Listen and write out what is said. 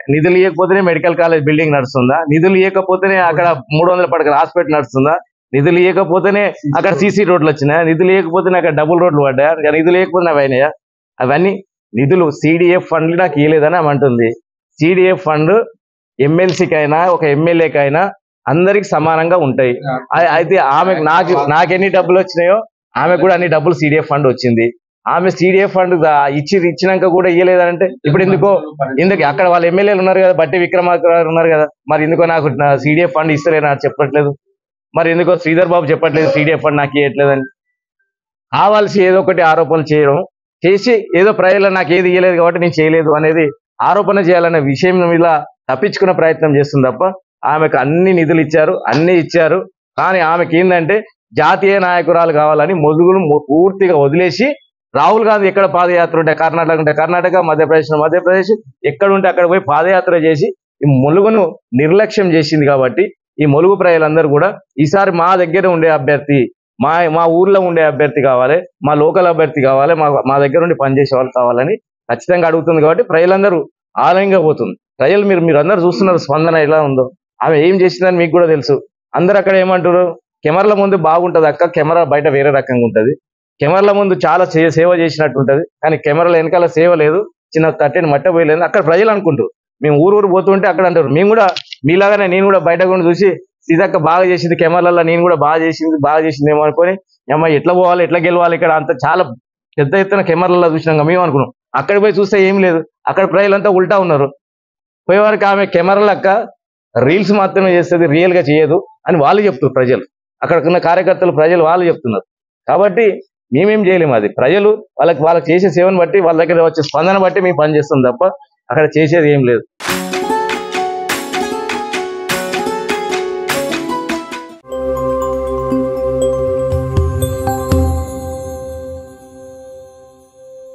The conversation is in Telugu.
నిధులు ఇవ్వకపోతేనే మెడికల్ కాలేజ్ బిల్డింగ్ నడుస్తుందా నిధులు ఇవ్వకపోతేనే అక్కడ మూడు వందల పడకల హాస్పిటల్ నడుస్తుందా నిధులు ఇవ్వకపోతేనే అక్కడ సీసీ రోడ్లు వచ్చినాయా నిధులు ఇవ్వకపోతేనే అక్కడ డబుల్ రోడ్లు పడ్డాయా ఇక నిధులు ఇవ్వకపోతే అవి అయినాయా అవన్నీ నిధులు సిడిఎఫ్ ఫండ్లు నాకు ఇవ్వలేదని ఆమె అంటుంది సిడిఎఫ్ ఫండ్ ఎమ్మెల్సీకి అయినా ఒక ఎమ్మెల్యేకి అయినా అందరికి సమానంగా ఉంటాయి అయి- అయితే ఆమె నాకు నాకు ఎన్ని డబ్బులు వచ్చినాయో ఆమె కూడా అన్ని డబ్బులు సిడిఎఫ్ ఫండ్ వచ్చింది ఆమె సిడిఎఫ్ ఫండ్ దా- ఇచ్చి ఇచ్చినాక కూడా ఇవ్వలేదంటే ఇప్పుడు ఎందుకో ఎందుకు అక్కడ వాళ్ళ ఎమ్మెల్యేలు ఉన్నారు కదా బట్టి విక్రమార్క గారు ఉన్నారు కదా మరి ఎందుకో నాకు సిడిఎఫ్ ఫండ్ ఇస్తలేరు నాకు చెప్పట్లేదు మరి ఎందుకో శ్రీధర్ బాబు చెప్పట్లేదు సిడిఎఫ్ ఫండ్ నాకు ఇవ్వట్లేదని కావాల్సి ఏదో ఒకటి ఆరోపణలు చేయడం చేసి ఏదో ప్రజలు నాకు ఏది ఇవ్వలేదు కాబట్టి నేను చేయలేదు అనేది ఆరోపణ చేయాలనే విషయం మీద తప్పించుకునే ప్రయత్నం చేస్తుంది తప్ప ఆమెకు అన్ని నిధులు ఇచ్చారు అన్ని ఇచ్చారు కానీ ఆమెకి ఏంటంటే జాతీయ నాయకురాలు కావాలని మొదుగులు మొ- పూర్తిగా వదిలేసి రాహుల్ గాంధీ ఎక్కడ పాదయాత్ర ఉంటే కర్ణాటక ఉంటే కర్ణాటక మధ్యప్రదేశ్ మధ్యప్రదేశ్ ఎక్కడ ఉంటే అక్కడ పోయి పాదయాత్ర చేసి ఈ మొలుగును నిర్లక్ష్యం చేసింది కాబట్టి ఈ మొలుగు ప్రజలందరూ కూడా ఈసారి మా దగ్గర ఉండే అభ్యర్థి మా మా ఊర్లో ఉండే అభ్యర్థి కావాలి మా లోకల్ అభ్యర్థి కావాలి మా మా దగ్గర ఉండి పనిచేసే వాళ్ళు కావాలని ఖచ్చితంగా అడుగుతుంది కాబట్టి ప్రజలందరూ ఆలయంగా పోతుంది ప్రజలు మీరు మీరు అందరూ చూస్తున్నారు స్పందన ఎలా ఉందో ఆమె ఏం చేసిందని మీకు కూడా తెలుసు అందరు అక్కడ ఏమంటారు కెమెరాల ముందు బాగుంటది అక్క కెమెరా బయట వేరే రకంగా ఉంటది కెమెరాల ముందు చాలా చే- సేవ చేసినట్టు ఉంటది కానీ కెమెరాల వెనకాల సేవ లేదు చిన్న తట్టని మట్ట పోయలేదు అక్కడ ప్రజలు అనుకుంటారు మేము ఊరు ఊరు పోతుంటే అక్కడ అంటారు మేము కూడా మీలాగానే నేను కూడా బయట కూడా చూసి సీతక్క బాగా చేసింది కెమెరాలలో నేను కూడా బాగా చేసింది బాగా చేసింది ఏమో అనుకొని అమ్మ ఎట్లా పోవాలి ఎట్లా గెలవాలి ఇక్కడ అంత చాలా పెద్ద ఎత్తున కెమెరాలలో చూసినాం కదా మేము అనుకున్నాం అక్కడ పోయి చూస్తే ఏం లేదు అక్కడ ప్రజలంతా ఉల్టా ఉన్నారు పోయేవారికి ఆమె కెమెరాలక్క రీల్స్ మాత్రమే చేస్తుంది రియల్ గా చేయదు అని వాళ్ళు చెప్తున్నారు ప్రజలు అక్కడ ఉన్న కార్యకర్తలు ప్రజలు వాళ్ళు చెప్తున్నారు కాబట్టి మేమేం చేయలేము అది ప్రజలు వాళ్ళకి వాళ్ళకి చేసే సేవను బట్టి వాళ్ళ దగ్గర వచ్చే స్పందన బట్టి మేము పని చేస్తాం తప్ప అక్కడ చేసేది ఏం లేదు